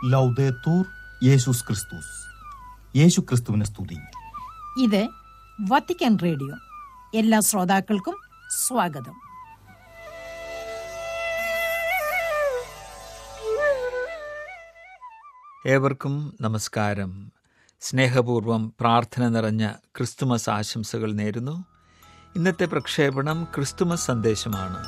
ലൗദേത്തൂർ യേശുസ് ക്രിസ്തുസ് യേശു ക്രിസ്തുവിനെ സ്തുതി ഇത് വത്തിക്കാൻ റേഡിയോ എല്ലാ ശ്രോതാക്കൾക്കും സ്വാഗതം ഏവർക്കും നമസ്കാരം സ്നേഹപൂർവം പ്രാർത്ഥന നിറഞ്ഞ ക്രിസ്തുമസ് ആശംസകൾ നേരുന്നു ഇന്നത്തെ പ്രക്ഷേപണം ക്രിസ്തുമസ് സന്ദേശമാണ്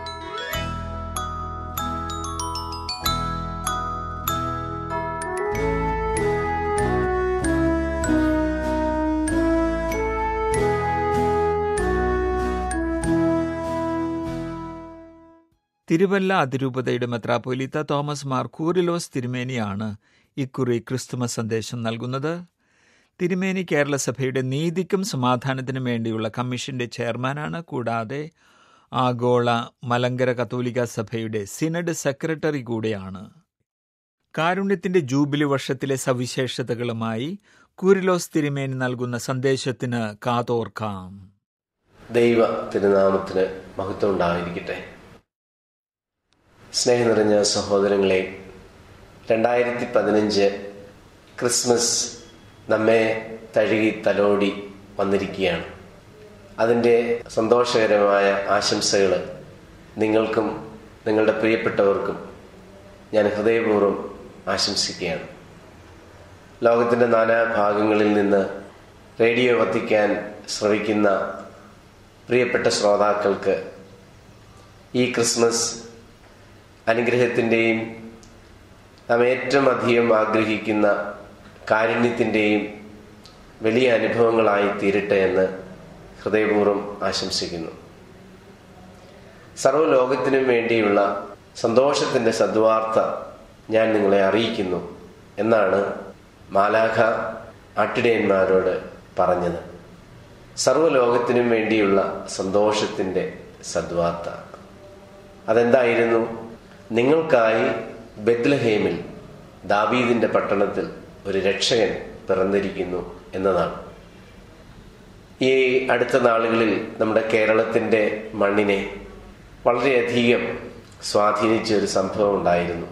തിരുവല്ല അതിരൂപതയുടെ മെത്രാപ്പൊലീത്ത തോമസ് മാർ കൂറിലോസ് തിരുമേനിയാണ് ഇക്കുറി ക്രിസ്തുമസ് സന്ദേശം നൽകുന്നത് തിരുമേനി കേരള സഭയുടെ നീതിക്കും സമാധാനത്തിനും വേണ്ടിയുള്ള കമ്മീഷന്റെ ചെയർമാനാണ് കൂടാതെ ആഗോള മലങ്കര കത്തോലിക്ക സഭയുടെ സിനഡ് സെക്രട്ടറി കൂടെയാണ് കാരുണ്യത്തിന്റെ ജൂബിലി വർഷത്തിലെ സവിശേഷതകളുമായി കൂരിലോസ് തിരുമേനി നൽകുന്ന സന്ദേശത്തിന് കാതോർക്കാം ദൈവ തിരുനാമത്തിന് മഹത്വം ഉണ്ടായിരിക്കട്ടെ സ്നേഹം നിറഞ്ഞ സഹോദരങ്ങളെ രണ്ടായിരത്തി പതിനഞ്ച് ക്രിസ്മസ് നമ്മെ തഴുകി തലോടി വന്നിരിക്കുകയാണ് അതിൻ്റെ സന്തോഷകരമായ ആശംസകൾ നിങ്ങൾക്കും നിങ്ങളുടെ പ്രിയപ്പെട്ടവർക്കും ഞാൻ ഹൃദയപൂർവ്വം ആശംസിക്കുകയാണ് ലോകത്തിൻ്റെ നാനാ ഭാഗങ്ങളിൽ നിന്ന് റേഡിയോ വത്തിക്കാൻ ശ്രവിക്കുന്ന പ്രിയപ്പെട്ട ശ്രോതാക്കൾക്ക് ഈ ക്രിസ്മസ് അനുഗ്രഹത്തിൻ്റെയും നാം ഏറ്റവും അധികം ആഗ്രഹിക്കുന്ന കാരുണ്യത്തിൻ്റെയും വലിയ അനുഭവങ്ങളായി തീരട്ടെ എന്ന് ഹൃദയപൂർവ്വം ആശംസിക്കുന്നു സർവ്വലോകത്തിനും വേണ്ടിയുള്ള സന്തോഷത്തിൻ്റെ സദ്വാർത്ത ഞാൻ നിങ്ങളെ അറിയിക്കുന്നു എന്നാണ് മാലാഖ ആട്ടിടയന്മാരോട് പറഞ്ഞത് സർവ്വലോകത്തിനും വേണ്ടിയുള്ള സന്തോഷത്തിൻ്റെ സദ്വാർത്ത അതെന്തായിരുന്നു നിങ്ങൾക്കായി ബെത്ലഹേമിൽ ദാവീദിന്റെ പട്ടണത്തിൽ ഒരു രക്ഷകൻ പിറന്നിരിക്കുന്നു എന്നതാണ് ഈ അടുത്ത നാളുകളിൽ നമ്മുടെ കേരളത്തിന്റെ മണ്ണിനെ വളരെയധികം സ്വാധീനിച്ച ഒരു സംഭവം ഉണ്ടായിരുന്നു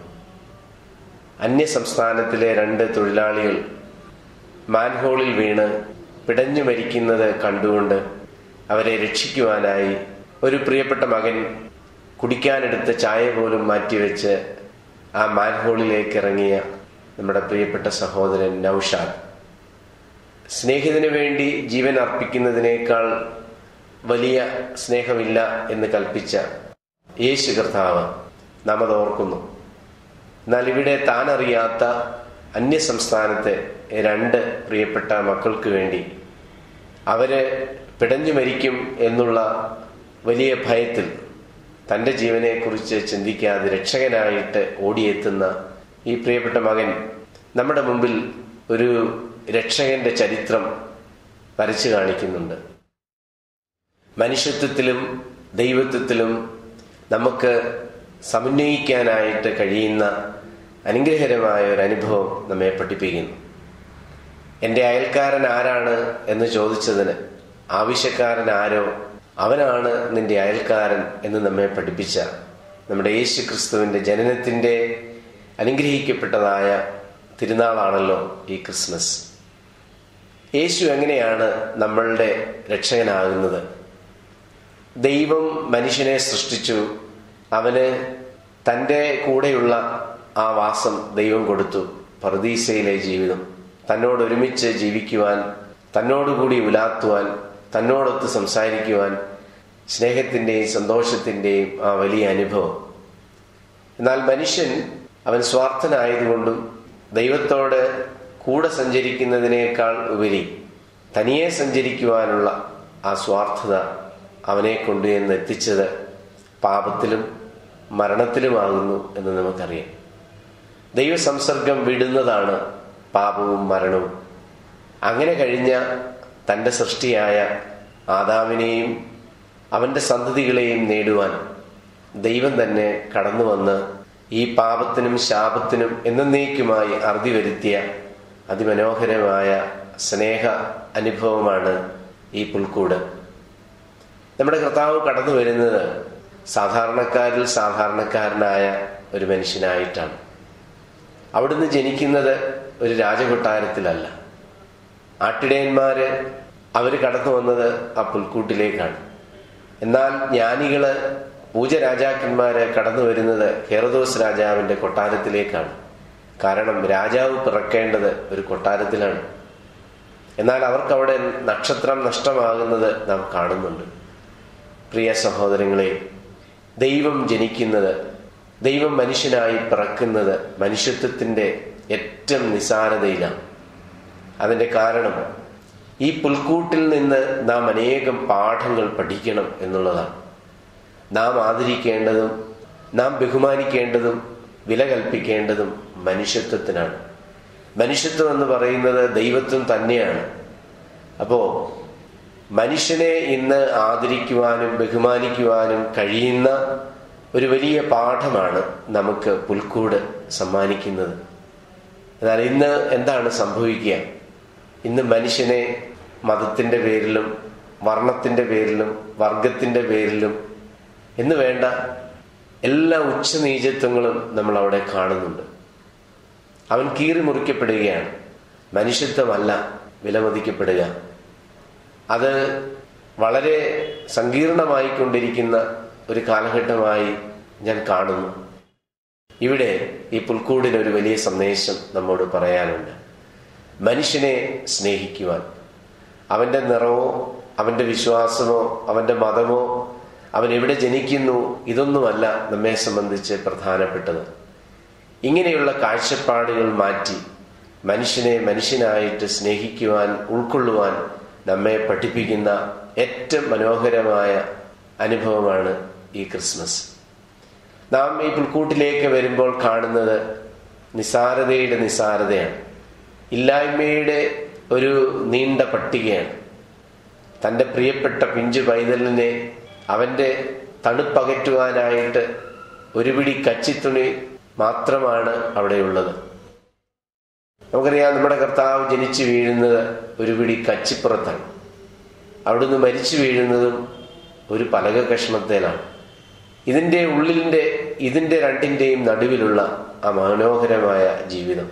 അന്യ സംസ്ഥാനത്തിലെ രണ്ട് തൊഴിലാളികൾ മാൻഹോളിൽ വീണ് പിടഞ്ഞു മരിക്കുന്നത് കണ്ടുകൊണ്ട് അവരെ രക്ഷിക്കുവാനായി ഒരു പ്രിയപ്പെട്ട മകൻ കുടിക്കാനെടുത്ത ചായ പോലും മാറ്റിവെച്ച് ആ മാൻഹോളിലേക്ക് ഇറങ്ങിയ നമ്മുടെ പ്രിയപ്പെട്ട സഹോദരൻ നൌഷാദ് സ്നേഹിതന് വേണ്ടി ജീവൻ അർപ്പിക്കുന്നതിനേക്കാൾ വലിയ സ്നേഹമില്ല എന്ന് കൽപ്പിച്ച യേശു കർത്താവ് നാം അത് ഓർക്കുന്നു എന്നാൽ ഇവിടെ താൻ അറിയാത്ത അന്യ സംസ്ഥാനത്തെ രണ്ട് പ്രിയപ്പെട്ട മക്കൾക്ക് വേണ്ടി അവര് പിടഞ്ഞു മരിക്കും എന്നുള്ള വലിയ ഭയത്തിൽ തൻ്റെ ജീവനെക്കുറിച്ച് ചിന്തിക്കാതെ രക്ഷകനായിട്ട് ഓടിയെത്തുന്ന ഈ പ്രിയപ്പെട്ട മകൻ നമ്മുടെ മുമ്പിൽ ഒരു രക്ഷകന്റെ ചരിത്രം വരച്ചു കാണിക്കുന്നുണ്ട് മനുഷ്യത്വത്തിലും ദൈവത്വത്തിലും നമുക്ക് സമന്വയിക്കാനായിട്ട് കഴിയുന്ന അനുഗ്രഹകരമായ ഒരു അനുഭവം നമ്മെ പഠിപ്പിക്കുന്നു എൻ്റെ അയൽക്കാരൻ ആരാണ് എന്ന് ചോദിച്ചതിന് ആവശ്യക്കാരൻ ആരോ അവനാണ് നിന്റെ അയൽക്കാരൻ എന്ന് നമ്മെ പഠിപ്പിച്ച നമ്മുടെ യേശു ക്രിസ്തുവിന്റെ ജനനത്തിന്റെ അനുഗ്രഹിക്കപ്പെട്ടതായ തിരുനാളാണല്ലോ ഈ ക്രിസ്മസ് യേശു എങ്ങനെയാണ് നമ്മളുടെ രക്ഷകനാകുന്നത് ദൈവം മനുഷ്യനെ സൃഷ്ടിച്ചു അവന് തൻ്റെ കൂടെയുള്ള ആ വാസം ദൈവം കൊടുത്തു പർദീസയിലെ ജീവിതം തന്നോട് ഒരുമിച്ച് ജീവിക്കുവാൻ തന്നോടുകൂടി ഉലാത്തുവാൻ തന്നോടൊത്ത് സംസാരിക്കുവാൻ സ്നേഹത്തിൻ്റെയും സന്തോഷത്തിൻ്റെയും ആ വലിയ അനുഭവം എന്നാൽ മനുഷ്യൻ അവൻ സ്വാർത്ഥനായതുകൊണ്ടും ദൈവത്തോട് കൂടെ സഞ്ചരിക്കുന്നതിനേക്കാൾ ഉപരി തനിയെ സഞ്ചരിക്കുവാനുള്ള ആ സ്വാർത്ഥത അവനെ കൊണ്ടു എന്ന് എത്തിച്ചത് പാപത്തിലും മരണത്തിലുമാകുന്നു എന്ന് നമുക്കറിയാം ദൈവസംസർഗം വിടുന്നതാണ് പാപവും മരണവും അങ്ങനെ കഴിഞ്ഞ തൻ്റെ സൃഷ്ടിയായ ആദാമിനെയും അവൻ്റെ സന്തതികളെയും നേടുവാൻ ദൈവം തന്നെ കടന്നു വന്ന് ഈ പാപത്തിനും ശാപത്തിനും എന്നേക്കുമായി അറുതി വരുത്തിയ അതിമനോഹരമായ സ്നേഹ അനുഭവമാണ് ഈ പുൽക്കൂട് നമ്മുടെ കർത്താവ് കടന്നു വരുന്നത് സാധാരണക്കാരിൽ സാധാരണക്കാരനായ ഒരു മനുഷ്യനായിട്ടാണ് അവിടുന്ന് ജനിക്കുന്നത് ഒരു രാജകൊട്ടാരത്തിലല്ല ആട്ടിടയന്മാര് അവർ കടന്നു വന്നത് ആ പുൽക്കൂട്ടിലേക്കാണ് എന്നാൽ ജ്ഞാനികള് പൂജരാജാക്കന്മാര് കടന്നു വരുന്നത് ഹെറദോസ് രാജാവിന്റെ കൊട്ടാരത്തിലേക്കാണ് കാരണം രാജാവ് പിറക്കേണ്ടത് ഒരു കൊട്ടാരത്തിലാണ് എന്നാൽ അവർക്കവിടെ നക്ഷത്രം നഷ്ടമാകുന്നത് നാം കാണുന്നുണ്ട് പ്രിയ സഹോദരങ്ങളെ ദൈവം ജനിക്കുന്നത് ദൈവം മനുഷ്യനായി പിറക്കുന്നത് മനുഷ്യത്വത്തിന്റെ ഏറ്റവും നിസാരതയിലാണ് അതിന്റെ കാരണം ഈ പുൽക്കൂട്ടിൽ നിന്ന് നാം അനേകം പാഠങ്ങൾ പഠിക്കണം എന്നുള്ളതാണ് നാം ആദരിക്കേണ്ടതും നാം ബഹുമാനിക്കേണ്ടതും വില കൽപ്പിക്കേണ്ടതും മനുഷ്യത്വത്തിനാണ് മനുഷ്യത്വം എന്ന് പറയുന്നത് ദൈവത്വം തന്നെയാണ് അപ്പോ മനുഷ്യനെ ഇന്ന് ആദരിക്കുവാനും ബഹുമാനിക്കുവാനും കഴിയുന്ന ഒരു വലിയ പാഠമാണ് നമുക്ക് പുൽക്കൂട് സമ്മാനിക്കുന്നത് എന്നാൽ ഇന്ന് എന്താണ് സംഭവിക്കുക ഇന്ന് മനുഷ്യനെ മതത്തിന്റെ പേരിലും വർണ്ണത്തിന്റെ പേരിലും വർഗത്തിന്റെ പേരിലും എന്ന് വേണ്ട എല്ലാ ഉച്ചനീചത്വങ്ങളും നമ്മൾ അവിടെ കാണുന്നുണ്ട് അവൻ കീറി മുറിക്കപ്പെടുകയാണ് മനുഷ്യത്വമല്ല വിലമതിക്കപ്പെടുക അത് വളരെ സങ്കീർണമായിക്കൊണ്ടിരിക്കുന്ന ഒരു കാലഘട്ടമായി ഞാൻ കാണുന്നു ഇവിടെ ഈ പുൽക്കൂടിന് ഒരു വലിയ സന്ദേശം നമ്മോട് പറയാനുണ്ട് മനുഷ്യനെ സ്നേഹിക്കുവാൻ അവന്റെ നിറമോ അവന്റെ വിശ്വാസമോ അവന്റെ മതമോ അവൻ എവിടെ ജനിക്കുന്നു ഇതൊന്നുമല്ല നമ്മെ സംബന്ധിച്ച് പ്രധാനപ്പെട്ടത് ഇങ്ങനെയുള്ള കാഴ്ചപ്പാടുകൾ മാറ്റി മനുഷ്യനെ മനുഷ്യനായിട്ട് സ്നേഹിക്കുവാൻ ഉൾക്കൊള്ളുവാൻ നമ്മെ പഠിപ്പിക്കുന്ന ഏറ്റവും മനോഹരമായ അനുഭവമാണ് ഈ ക്രിസ്മസ് നാം ഈ പുൽക്കൂട്ടിലേക്ക് വരുമ്പോൾ കാണുന്നത് നിസാരതയുടെ നിസാരതയാണ് ഇല്ലായ്മയുടെ ഒരു നീണ്ട പട്ടികയാണ് തൻ്റെ പ്രിയപ്പെട്ട പിഞ്ചു പൈതലിനെ അവൻ്റെ തണുപ്പകറ്റുവാനായിട്ട് ഒരു പിടി കച്ചിത്തുണി മാത്രമാണ് അവിടെയുള്ളത് നമുക്കറിയാം നമ്മുടെ കർത്താവ് ജനിച്ചു വീഴുന്നത് ഒരു പിടി കച്ചിപ്പുറത്താണ് അവിടുന്ന് മരിച്ചു വീഴുന്നതും ഒരു പലക കഷ്ണത്തേലാണ് ഇതിൻ്റെ ഉള്ളിൻ്റെ ഇതിൻ്റെ രണ്ടിൻ്റെയും നടുവിലുള്ള ആ മനോഹരമായ ജീവിതം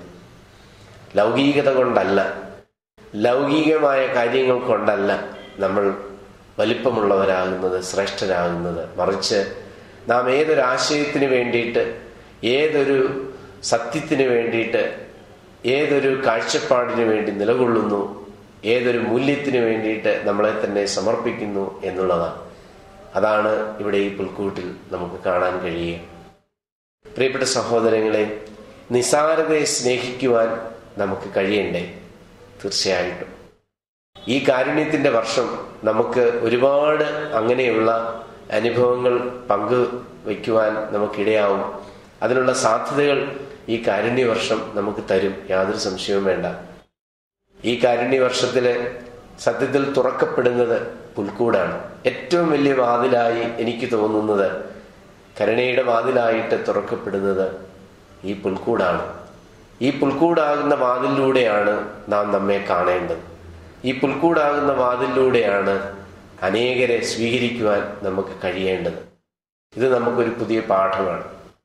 ലൗകികത കൊണ്ടല്ല ലൗകികമായ കാര്യങ്ങൾ കൊണ്ടല്ല നമ്മൾ വലിപ്പമുള്ളവരാകുന്നത് ശ്രേഷ്ഠരാകുന്നത് മറിച്ച് നാം ഏതൊരു ആശയത്തിന് വേണ്ടിയിട്ട് ഏതൊരു സത്യത്തിന് വേണ്ടിയിട്ട് ഏതൊരു കാഴ്ചപ്പാടിന് വേണ്ടി നിലകൊള്ളുന്നു ഏതൊരു മൂല്യത്തിന് വേണ്ടിയിട്ട് നമ്മളെ തന്നെ സമർപ്പിക്കുന്നു എന്നുള്ളതാണ് അതാണ് ഇവിടെ ഈ പുൽക്കൂട്ടിൽ നമുക്ക് കാണാൻ കഴിയുക പ്രിയപ്പെട്ട സഹോദരങ്ങളെ നിസാരതയെ സ്നേഹിക്കുവാൻ നമുക്ക് കഴിയണ്ടേ തീർച്ചയായിട്ടും ഈ കാരുണ്യത്തിന്റെ വർഷം നമുക്ക് ഒരുപാട് അങ്ങനെയുള്ള അനുഭവങ്ങൾ പങ്കുവയ്ക്കുവാൻ നമുക്കിടയാവും അതിനുള്ള സാധ്യതകൾ ഈ കാരുണ്യ വർഷം നമുക്ക് തരും യാതൊരു സംശയവും വേണ്ട ഈ കാരുണ്യ വർഷത്തില് സത്യത്തിൽ തുറക്കപ്പെടുന്നത് പുൽക്കൂടാണ് ഏറ്റവും വലിയ വാതിലായി എനിക്ക് തോന്നുന്നത് കരുണയുടെ വാതിലായിട്ട് തുറക്കപ്പെടുന്നത് ഈ പുൽക്കൂടാണ് ഈ പുൽക്കൂടാകുന്ന വാതിലിലൂടെയാണ് നാം നമ്മെ കാണേണ്ടത് ഈ പുൽക്കൂടാകുന്ന വാതിലിലൂടെയാണ് അനേകരെ സ്വീകരിക്കുവാൻ നമുക്ക് കഴിയേണ്ടത് ഇത് നമുക്കൊരു പുതിയ പാഠമാണ്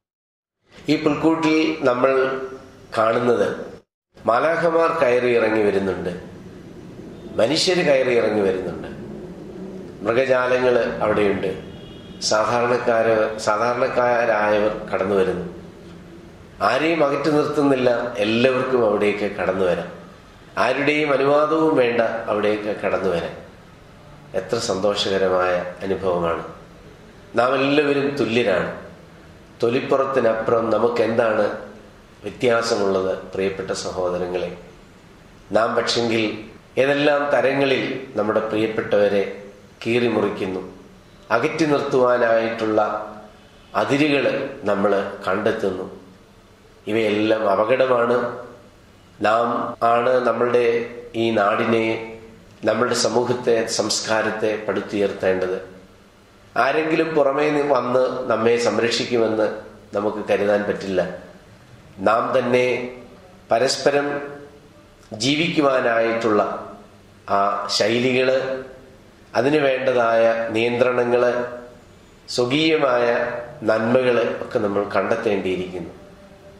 ഈ പുൽക്കൂട്ടിൽ നമ്മൾ കാണുന്നത് മാലാഖമാർ കയറി ഇറങ്ങി വരുന്നുണ്ട് മനുഷ്യർ കയറി ഇറങ്ങി വരുന്നുണ്ട് മൃഗജാലങ്ങൾ അവിടെയുണ്ട് സാധാരണക്കാര സാധാരണക്കാരായവർ കടന്നു വരുന്നു ആരെയും അകറ്റി നിർത്തുന്നില്ല എല്ലാവർക്കും അവിടേക്ക് കടന്നു വരാം ആരുടെയും അനുവാദവും വേണ്ട അവിടേക്ക് കടന്നു വരാൻ എത്ര സന്തോഷകരമായ അനുഭവമാണ് നാം എല്ലാവരും തുല്യരാണ് തൊലിപ്പുറത്തിനപ്പുറം നമുക്ക് എന്താണ് വ്യത്യാസമുള്ളത് പ്രിയപ്പെട്ട സഹോദരങ്ങളെ നാം പക്ഷെങ്കിൽ ഏതെല്ലാം തരങ്ങളിൽ നമ്മുടെ പ്രിയപ്പെട്ടവരെ കീറി മുറിക്കുന്നു അകറ്റി നിർത്തുവാനായിട്ടുള്ള അതിരുകൾ നമ്മൾ കണ്ടെത്തുന്നു ഇവയെല്ലാം അപകടമാണ് നാം ആണ് നമ്മളുടെ ഈ നാടിനെ നമ്മളുടെ സമൂഹത്തെ സംസ്കാരത്തെ പടുത്തുയർത്തേണ്ടത് ആരെങ്കിലും പുറമേ നിന്ന് വന്ന് നമ്മെ സംരക്ഷിക്കുമെന്ന് നമുക്ക് കരുതാൻ പറ്റില്ല നാം തന്നെ പരസ്പരം ജീവിക്കുവാനായിട്ടുള്ള ആ ശൈലികള് അതിനു വേണ്ടതായ നിയന്ത്രണങ്ങള് സ്വകീയമായ നന്മകള് ഒക്കെ നമ്മൾ കണ്ടെത്തേണ്ടിയിരിക്കുന്നു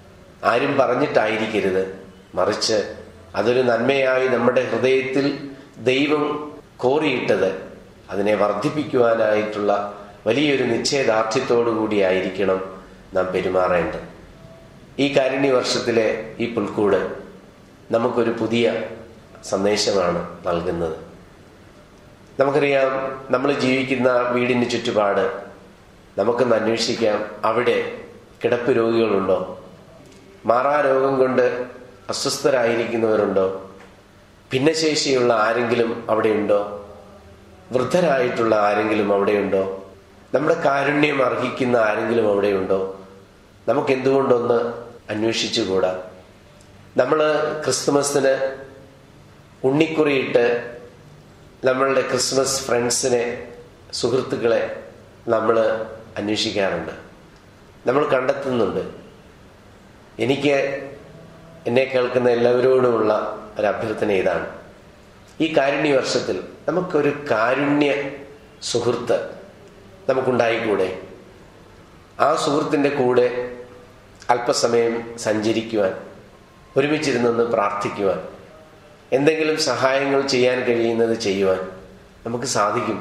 ആരും പറഞ്ഞിട്ടായിരിക്കരുത് മറിച്ച് അതൊരു നന്മയായി നമ്മുടെ ഹൃദയത്തിൽ ദൈവം കോറിയിട്ടത് അതിനെ വർദ്ധിപ്പിക്കുവാനായിട്ടുള്ള വലിയൊരു നിശ്ചയദാർഢ്യത്തോടു കൂടിയായിരിക്കണം നാം പെരുമാറേണ്ടത് ഈ കാരുണ്യ വർഷത്തിലെ ഈ പുൽക്കൂട് നമുക്കൊരു പുതിയ സന്ദേശമാണ് നൽകുന്നത് നമുക്കറിയാം നമ്മൾ ജീവിക്കുന്ന വീടിന് ചുറ്റുപാട് നമുക്കൊന്ന് അന്വേഷിക്കാം അവിടെ കിടപ്പ് രോഗികളുണ്ടോ മാറാ രോഗം കൊണ്ട് അസ്വസ്ഥരായിരിക്കുന്നവരുണ്ടോ ഭിന്നശേഷിയുള്ള ആരെങ്കിലും അവിടെയുണ്ടോ വൃദ്ധരായിട്ടുള്ള ആരെങ്കിലും അവിടെയുണ്ടോ നമ്മുടെ കാരുണ്യം അർഹിക്കുന്ന ആരെങ്കിലും അവിടെയുണ്ടോ നമുക്ക് എന്തുകൊണ്ടൊന്ന് അന്വേഷിച്ചുകൂടാ നമ്മൾ ക്രിസ്തുമസിന് ഉണ്ണിക്കുറിയിട്ട് നമ്മളുടെ ക്രിസ്മസ് ഫ്രണ്ട്സിനെ സുഹൃത്തുക്കളെ നമ്മൾ അന്വേഷിക്കാറുണ്ട് നമ്മൾ കണ്ടെത്തുന്നുണ്ട് എനിക്ക് എന്നെ കേൾക്കുന്ന എല്ലാവരോടുമുള്ള ഒരു അഭ്യർത്ഥന ഇതാണ് ഈ കാരുണ്യ വർഷത്തിൽ നമുക്കൊരു കാരുണ്യ സുഹൃത്ത് നമുക്കുണ്ടായിക്കൂടെ ആ സുഹൃത്തിൻ്റെ കൂടെ അല്പസമയം സഞ്ചരിക്കുവാൻ ഒരുമിച്ചിരുന്നൊന്ന് പ്രാർത്ഥിക്കുവാൻ എന്തെങ്കിലും സഹായങ്ങൾ ചെയ്യാൻ കഴിയുന്നത് ചെയ്യുവാൻ നമുക്ക് സാധിക്കും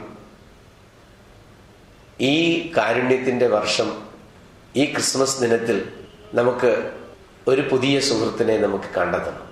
ഈ കാരുണ്യത്തിൻ്റെ വർഷം ഈ ക്രിസ്മസ് ദിനത്തിൽ നമുക്ക് ഒരു പുതിയ സുഹൃത്തിനെ നമുക്ക് കണ്ടെത്തണം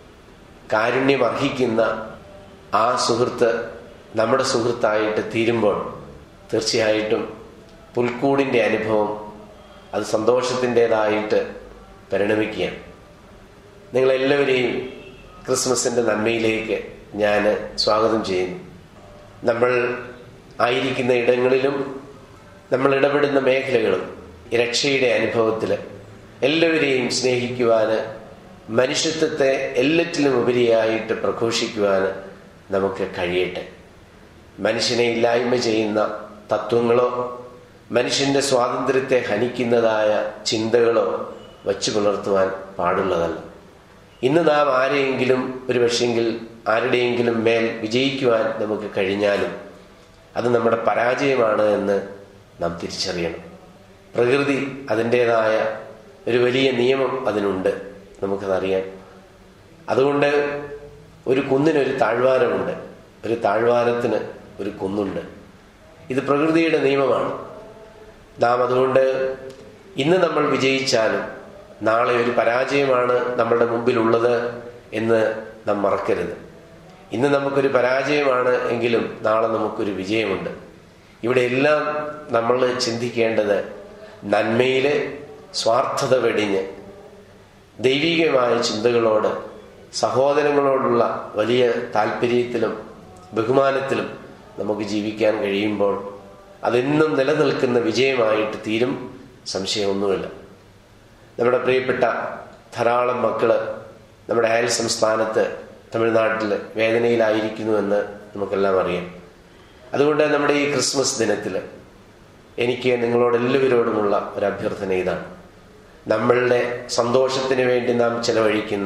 കാരുണ്യം അർഹിക്കുന്ന ആ സുഹൃത്ത് നമ്മുടെ സുഹൃത്തായിട്ട് തീരുമ്പോൾ തീർച്ചയായിട്ടും പുൽക്കൂടിൻ്റെ അനുഭവം അത് സന്തോഷത്തിൻ്റെതായിട്ട് പരിണമിക്കുകയാണ് നിങ്ങളെല്ലാവരെയും ക്രിസ്മസിൻ്റെ നന്മയിലേക്ക് ഞാൻ സ്വാഗതം ചെയ്യുന്നു നമ്മൾ ആയിരിക്കുന്ന ഇടങ്ങളിലും നമ്മൾ ഇടപെടുന്ന മേഖലകളും ഈ രക്ഷയുടെ അനുഭവത്തിൽ എല്ലാവരെയും സ്നേഹിക്കുവാൻ മനുഷ്യത്വത്തെ എല്ലാറ്റിലും ഉപരിയായിട്ട് പ്രഘോഷിക്കുവാൻ നമുക്ക് കഴിയട്ടെ മനുഷ്യനെ ഇല്ലായ്മ ചെയ്യുന്ന തത്വങ്ങളോ മനുഷ്യന്റെ സ്വാതന്ത്ര്യത്തെ ഹനിക്കുന്നതായ ചിന്തകളോ വച്ചു പുലർത്തുവാൻ പാടുള്ളതല്ല ഇന്ന് നാം ആരെയെങ്കിലും ഒരു പക്ഷെങ്കിൽ ആരുടെയെങ്കിലും മേൽ വിജയിക്കുവാൻ നമുക്ക് കഴിഞ്ഞാലും അത് നമ്മുടെ പരാജയമാണ് എന്ന് നാം തിരിച്ചറിയണം പ്രകൃതി അതിൻ്റെതായ ഒരു വലിയ നിയമം അതിനുണ്ട് നമുക്കതറിയാം അതുകൊണ്ട് ഒരു കുന്നിനൊരു താഴ്വാരമുണ്ട് ഒരു താഴ്വാരത്തിന് ഒരു കുന്നുണ്ട് ഇത് പ്രകൃതിയുടെ നിയമമാണ് നാം അതുകൊണ്ട് ഇന്ന് നമ്മൾ വിജയിച്ചാലും നാളെ ഒരു പരാജയമാണ് നമ്മളുടെ മുമ്പിലുള്ളത് എന്ന് നാം മറക്കരുത് ഇന്ന് നമുക്കൊരു പരാജയമാണ് എങ്കിലും നാളെ നമുക്കൊരു വിജയമുണ്ട് ഇവിടെ എല്ലാം നമ്മൾ ചിന്തിക്കേണ്ടത് നന്മയിലെ സ്വാർത്ഥത വെടിഞ്ഞ് ദൈവികമായ ചിന്തകളോട് സഹോദരങ്ങളോടുള്ള വലിയ താല്പര്യത്തിലും ബഹുമാനത്തിലും നമുക്ക് ജീവിക്കാൻ കഴിയുമ്പോൾ അതെന്നും നിലനിൽക്കുന്ന വിജയമായിട്ട് തീരും സംശയമൊന്നുമില്ല നമ്മുടെ പ്രിയപ്പെട്ട ധാരാളം മക്കള് നമ്മുടെ അയൽ സംസ്ഥാനത്ത് തമിഴ്നാട്ടിൽ വേദനയിലായിരിക്കുന്നുവെന്ന് നമുക്കെല്ലാം അറിയാം അതുകൊണ്ട് നമ്മുടെ ഈ ക്രിസ്മസ് ദിനത്തിൽ എനിക്ക് നിങ്ങളോട് എല്ലാവരോടുമുള്ള ഒരു അഭ്യർത്ഥന ഇതാണ് നമ്മളുടെ സന്തോഷത്തിന് വേണ്ടി നാം ചെലവഴിക്കുന്ന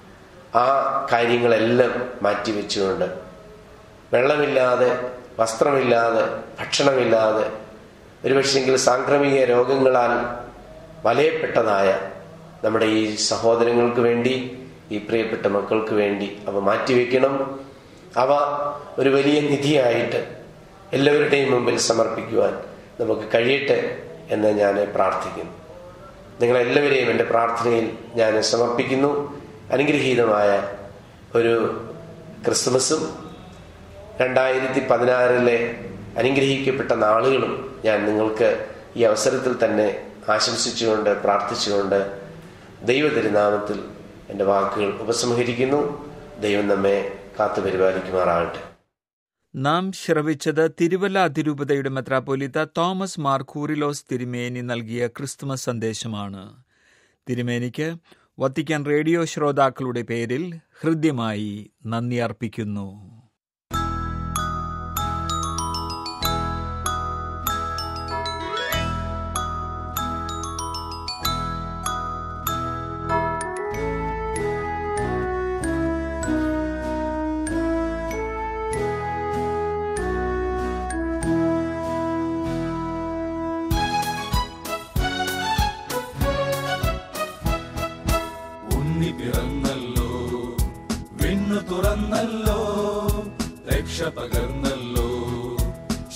ആ കാര്യങ്ങളെല്ലാം മാറ്റിവെച്ചുകൊണ്ട് വെള്ളമില്ലാതെ വസ്ത്രമില്ലാതെ ഭക്ഷണമില്ലാതെ ഒരുപക്ഷെങ്കിൽ സാംക്രമിക രോഗങ്ങളാൽ വലയപ്പെട്ടതായ നമ്മുടെ ഈ സഹോദരങ്ങൾക്ക് വേണ്ടി ഈ പ്രിയപ്പെട്ട മക്കൾക്ക് വേണ്ടി അവ മാറ്റിവെക്കണം അവ ഒരു വലിയ നിധിയായിട്ട് എല്ലാവരുടെയും മുമ്പിൽ സമർപ്പിക്കുവാൻ നമുക്ക് കഴിയട്ടെ എന്ന് ഞാൻ പ്രാർത്ഥിക്കുന്നു നിങ്ങളെല്ലാവരെയും എൻ്റെ പ്രാർത്ഥനയിൽ ഞാൻ സമർപ്പിക്കുന്നു അനുഗ്രഹീതമായ ഒരു ക്രിസ്മസും രണ്ടായിരത്തി പതിനാറിലെ അനുഗ്രഹിക്കപ്പെട്ട നാളുകളും ഞാൻ നിങ്ങൾക്ക് ഈ അവസരത്തിൽ തന്നെ ആശംസിച്ചുകൊണ്ട് പ്രാർത്ഥിച്ചുകൊണ്ട് ദൈവ തിരുനാമത്തിൽ എൻ്റെ വാക്കുകൾ ഉപസംഹരിക്കുന്നു ദൈവം നമ്മെ കാത്തു പരിപാലിക്കുമാറാകട്ടെ നാം ശ്രവിച്ചത് തിരുവല്ല അതിരൂപതയുടെ മെത്രാപ്പൊലിത്ത തോമസ് മാർ കൂറിലോസ് തിരുമേനി നൽകിയ ക്രിസ്തുമസ് സന്ദേശമാണ് തിരുമേനിക്ക് വത്തിക്കാൻ റേഡിയോ ശ്രോതാക്കളുടെ പേരിൽ ഹൃദ്യമായി നന്ദി അർപ്പിക്കുന്നു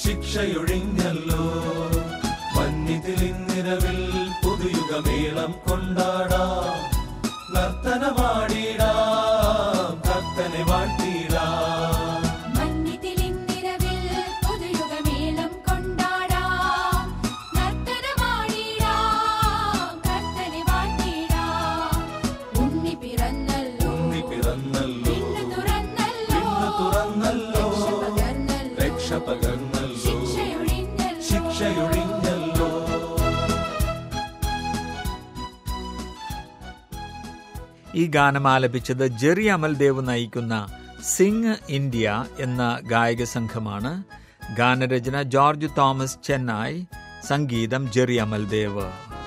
ശിക്ഷയൊഴിഞ്ഞല്ലോ മഞ്ഞിതിലിന്നിരവിൽ പുതുയുഗമേളം കൊണ്ടാടാം നർത്തനമാടിടാം കർത്തനെ വാഴ്ത്തിടാം മഞ്ഞിതിലിന്നിരവിൽ പുതുയുഗമേളം കൊണ്ടാടാം നർത്തനമാടിടാം കർത്തനെ വാഴ്ത്തിടാം ഉണ്ണി പിറന്നല്ലോ ഉണ്ണി പിറന്നല്ലോ വിണ്ണ് തുറന്നല്ലോ വിണ്ണ് തുറന്നല്ലോ രക്ഷ രക്ഷ പകർന്നല്ലോ പകർന്നല്ലോ ശിക്ഷയൊഴിഞ്ഞല്ലോ ശിക്ഷയൊഴിഞ്ഞല്ലോ ഈ ഗാനം ആലപിച്ചത് ജെറി അമൽദേവ് നയിക്കുന്ന സിംഗ് ഇന്ത്യ എന്ന ഗായക സംഘമാണ് ഗാനരചന ജോർജ് തോമസ് ചെന്നായ് സംഗീതം ജെറി അമൽദേവ്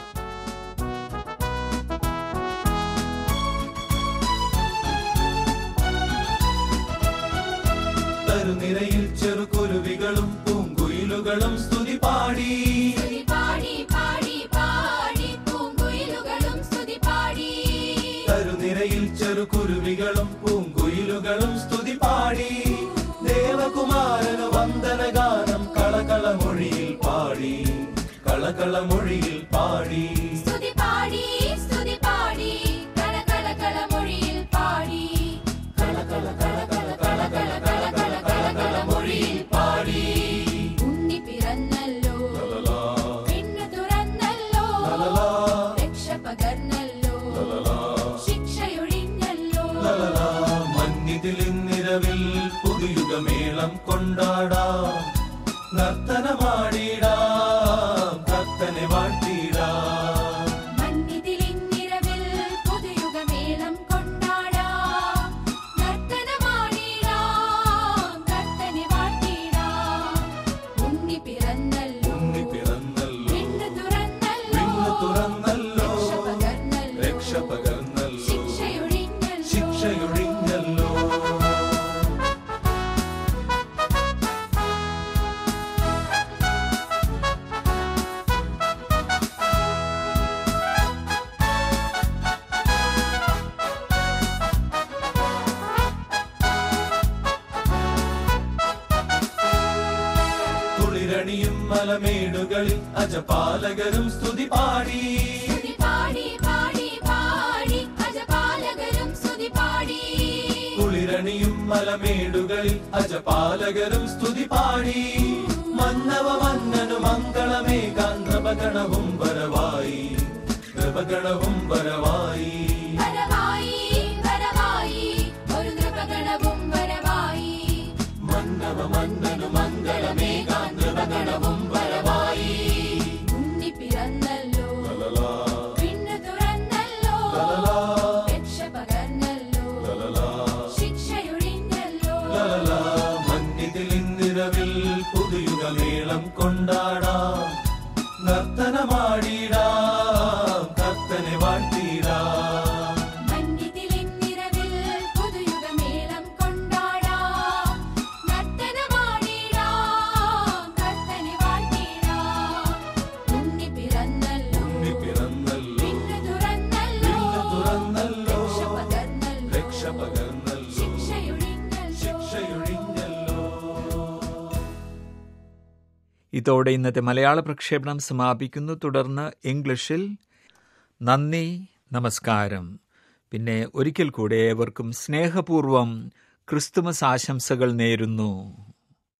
തരുനിരയിൽ ചെറുകുരുവികളും പൂങ്കുയിലുകളും സ്തുതി പാടി സ്തുതി പാടി പാടി പാടി പൂങ്കുയിലുകളും സ്തുതി പാടി തരുനിരയിൽ ചെറുകുരുവികളും പൂങ്കുയിലുകളും സ്തുതി പാടി ദേവകുമാരന് വന്ദനഗാനം കളകളമൊഴിയിൽ പാടി കളകളമൊഴിയിൽ പാടി സ്തുതി പാടി സ്തുതി പാടി കള കള കള മൊഴിയിൽ പാടി കള കള കള കള കള കള കള കള കള കള മൊഴിയിൽ പാടി ഉണ്ണി പിറന്നല്ലോ പെണ്ണ് തുറന്നല്ലോ രക്ഷ പകർന്നല്ലോ ശിക്ഷയൊഴിഞ്ഞല്ലോ ലലലാ, മഞ്ഞിതിലിന്നിരവിൽ പുതുയുഗമേളം കൊണ്ടാടാം നർത്തനമാടിടാം കർത്തനെ വാഴ്ത്തിടാം മഞ്ഞിതിലിന്നിരവിൽ പുതുയുഗമേളം കൊണ്ടാടാം നർത്തനമാടിടാം കർത്തനെ വാഴ്ത്തിടാം ഉണ്ണി പിറന്നല്ലോ ഉണ്ണി പിറന്നല്ലോ വിണ്ണ് തുറന്നല്ലോ വിണ്ണ് തുറന്നല്ലോ രക്ഷ പകർന്നല്ലോ രക്ഷ പകർന്നല്ലോ ശിക്ഷയൊഴിഞ്ഞല്ലോ ശിക്ഷയൊഴിഞ്ഞല്ലോ കുളിരണിയും മലമേടുകളിൽ അജപാലകരും സ്തുതി പാടി സ്തുതി പാടി പാടി പാടി അജപാലകരും സ്തുതി പാടി കുളിരണിയും മലമേടുകളിൽ അജപാലകരും സ്തുതി പാടി മന്നവ മന്നനു മംഗളമേകാൻ നൃപഗണവും വരവായി നൃപഗണവും വരവായി വരവായി വരവായി ഒരു നൃപഗണവും വരവായി മന്നവ മന്നനു മംഗളമേകാൻ നൃപഗണവും വരവായി ഉണ്ണി പിറന്നല്ലോ ലലലാ, വിണ്ണ് തുറന്നല്ലോ ലലലാ, രക്ഷ പകർന്നല്ലോ ലലലാ, ശിക്ഷയൊഴിഞ്ഞല്ലോ ലലലാ. മഞ്ഞിതിലിന്നിരവിൽ പുതുയുഗമേളം കൊണ്ടാടാം നർത്തനമാടിടാം കർത്തനെ വാഴ്ത്തിടാം മഞ്ഞിതിലിന്നിരവിൽ പുതുയുഗമേളം കൊണ്ടാടാം നർത്തനമാടിടാം കർത്തനെ വാഴ്ത്തിടാം ഉണ്ണി പിറന്നല്ലോ ഉണ്ണി പിറന്നല്ലോ വിണ്ണ് തുറന്നല്ലോ വിണ്ണ് തുറന്നല്ലോ രക്ഷ പകർന്നല്ലോ രക്ഷ പകർന്നല്ലോ ശിക്ഷയൊഴിഞ്ഞല്ലോ ശിക്ഷയൊഴിഞ്ഞല്ലോ ഇതോടെ ഇന്നത്തെ മലയാള പ്രക്ഷേപണം സമാപിക്കുന്നു തുടർന്ന് ഇംഗ്ലീഷിൽ നന്ദി നമസ്കാരം പിന്നെ ഒരിക്കൽ കൂടെ ഏവർക്കും സ്നേഹപൂർവം ക്രിസ്തുമസ് ആശംസകൾ നേരുന്നു